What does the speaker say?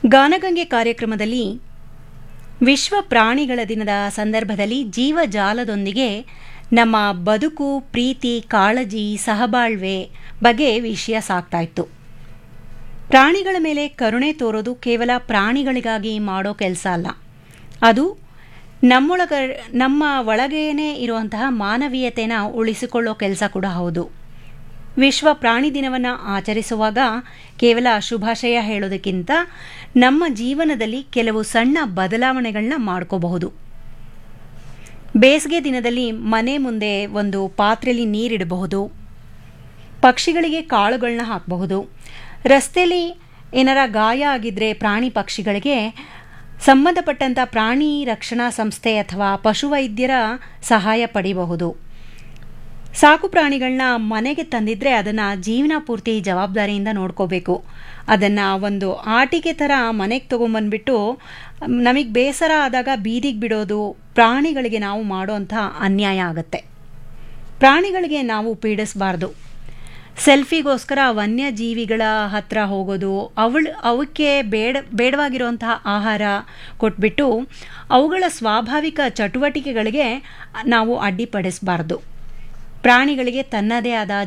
ಗಾನಗಂಗೆ ಕಾರ್ಯಕ್ರಮದಲ್ಲಿ ವಿಶ್ವ ಪ್ರಾಣಿಗಳ ದಿನದ ಸಂದರ್ಭದಲ್ಲಿ ಜೀವಜಾಲದೊಂದಿಗೆ ನಮ್ಮ ಬದುಕು ಪ್ರೀತಿ ಕಾಳಜಿ ಸಹಬಾಳ್ವೆ ಬಗ್ಗೆ ವಿಷಯ ಸಾಕ್ತಾ ಇತ್ತು ಪ್ರಾಣಿಗಳ ಮೇಲೆ ಕರುಣೆ ತೋರೋದು ಕೇವಲ ಪ್ರಾಣಿಗಳಿಗಾಗಿ ಮಾಡೋ ಕೆಲಸ ಅಲ್ಲ ಅದು ನಮ್ಮೊಳಗ ನಮ್ಮ ಒಳಗೇನೆ ಇರುವಂತಹ ಮಾನವೀಯತೆನ ಉಳಿಸಿಕೊಳ್ಳೋ ಕೆಲಸ ಕೂಡ ಹೌದು ವಿಶ್ವ ಪ್ರಾಣಿ ದಿನವನ್ನು ಆಚರಿಸುವಾಗ ಕೇವಲ ಶುಭಾಶಯ ಹೇಳೋದಕ್ಕಿಂತ ನಮ್ಮ ಜೀವನದಲ್ಲಿ ಕೆಲವು ಸಣ್ಣ ಬದಲಾವಣೆಗಳನ್ನ ಮಾಡ್ಕೋಬಹುದು ಬೇಸಿಗೆ ದಿನದಲ್ಲಿ ಮನೆ ಮುಂದೆ ಒಂದು ಪಾತ್ರೆಯಲ್ಲಿ ನೀರಿಡಬಹುದು ಪಕ್ಷಿಗಳಿಗೆ ಕಾಳುಗಳನ್ನ ಹಾಕಬಹುದು ರಸ್ತೆಯಲ್ಲಿ ಏನಾರ ಗಾಯ ಆಗಿದ್ರೆ ಪ್ರಾಣಿ ಪಕ್ಷಿಗಳಿಗೆ ಸಂಬಂಧಪಟ್ಟಂಥ ಪ್ರಾಣಿ ರಕ್ಷಣಾ ಸಂಸ್ಥೆ ಅಥವಾ ಪಶುವೈದ್ಯರ ಸಹಾಯ ಪಡಿಬಹುದು ಸಾಕು ಪ್ರಾಣಿಗಳನ್ನ ಮನೆಗೆ ತಂದಿದ್ರೆ ಅದನ್ನು ಜೀವನ ಪೂರ್ತಿ ಜವಾಬ್ದಾರಿಯಿಂದ ನೋಡ್ಕೋಬೇಕು ಅದನ್ನು ಒಂದು ಆಟಿಕೆ ಥರ ಮನೆಗೆ ತೊಗೊಂಬಂದ್ಬಿಟ್ಟು ನಮಗೆ ಬೇಸರ ಆದಾಗ ಬೀದಿಗೆ ಬಿಡೋದು ಪ್ರಾಣಿಗಳಿಗೆ ನಾವು ಮಾಡೋಂಥ ಅನ್ಯಾಯ ಆಗುತ್ತೆ ಪ್ರಾಣಿಗಳಿಗೆ ನಾವು ಪೀಡಿಸಬಾರ್ದು ಸೆಲ್ಫಿಗೋಸ್ಕರ ವನ್ಯಜೀವಿಗಳ ಹತ್ರ ಹೋಗೋದು ಅವಳು ಅವಕ್ಕೆ ಬೇಡ ಬೇಡವಾಗಿರುವಂತಹ ಆಹಾರ ಕೊಟ್ಬಿಟ್ಟು ಅವುಗಳ ಸ್ವಾಭಾವಿಕ ಚಟುವಟಿಕೆಗಳಿಗೆ ನಾವು ಅಡ್ಡಿಪಡಿಸಬಾರ್ದು ಪ್ರಾಣಿಗಳಿಗೆ ತನ್ನದೇ ಆದ